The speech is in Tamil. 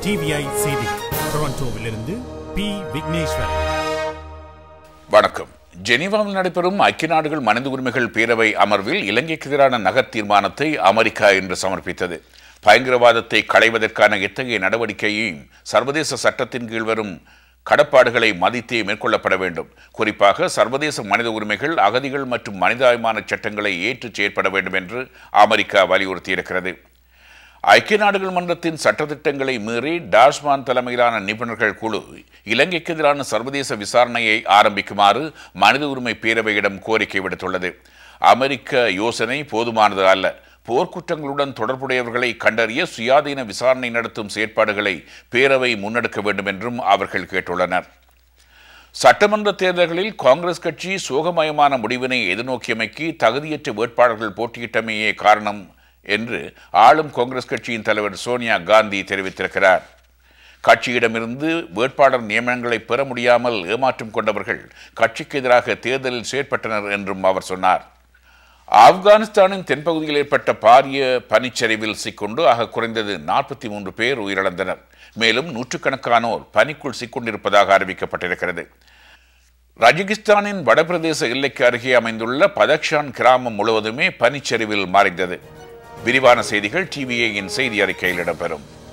டிவிஐ செய்தி டொரண்டோவிலிருந்து பி விக்னேஸ்வரன் வணக்கம் ஜெனீவாவில் நடைபெறும் ஐக்கிய நாடுகள் மனித உரிமைகள் பேரவை அமர்வில் இலங்கைக்கு எதிரான நகர் தீர்மானத்தை அமெரிக்கா இன்று சமர்ப்பித்தது பயங்கரவாதத்தை களைவதற்கான இத்தகைய நடவடிக்கையையும் சர்வதேச சட்டத்தின் கீழ் வரும் கடப்பாடுகளை மதித்தே மேற்கொள்ளப்பட வேண்டும் குறிப்பாக சர்வதேச மனித உரிமைகள் அகதிகள் மற்றும் மனிதாபிமான சட்டங்களை ஏற்று செயற்பட வேண்டும் என்று அமெரிக்கா வலியுறுத்தியிருக்கிறது ஐக்கிய நாடுகள் மன்றத்தின் சட்டத்திட்டங்களை மீறி டாஸ்மான் தலைமையிலான நிபுணர்கள் குழு இலங்கைக்கு எதிரான சர்வதேச விசாரணையை ஆரம்பிக்குமாறு மனித உரிமை பேரவையிடம் கோரிக்கை விடுத்துள்ளது அமெரிக்க யோசனை போதுமானது அல்ல போர்க்குற்றங்களுடன் தொடர்புடையவர்களை கண்டறிய சுயாதீன விசாரணை நடத்தும் செயற்பாடுகளை பேரவை முன்னெடுக்க வேண்டும் என்றும் அவர்கள் கேட்டுள்ளனர் சட்டமன்ற தேர்தல்களில் காங்கிரஸ் கட்சி சோகமயமான முடிவினை எதிர்நோக்கியமைக்கு தகுதியற்ற வேட்பாளர்கள் போட்டியிட்டமையே காரணம் என்று ஆளும் காங்கிரஸ் கட்சியின் தலைவர் சோனியா காந்தி தெரிவித்திருக்கிறார் கட்சியிடமிருந்து வேட்பாளர் நியமனங்களை பெற முடியாமல் ஏமாற்றம் கொண்டவர்கள் கட்சிக்கு எதிராக தேர்தலில் செயற்பட்டனர் என்றும் அவர் சொன்னார் ஆப்கானிஸ்தானின் தென்பகுதியில் ஏற்பட்ட பாரிய பனிச்சரிவில் சிக்கொண்டு ஆக குறைந்தது நாற்பத்தி மூன்று பேர் உயிரிழந்தனர் மேலும் நூற்றுக்கணக்கானோர் பனிக்குள் சிக்கொண்டிருப்பதாக அறிவிக்கப்பட்டிருக்கிறது ரஜிகிஸ்தானின் வடபிரதேச எல்லைக்கு அருகே அமைந்துள்ள பதக்ஷான் கிராமம் முழுவதுமே பனிச்சரிவில் மறைந்தது விரிவான செய்திகள் டிவிஏயின் செய்தி அறிக்கையில் இடம்பெறும்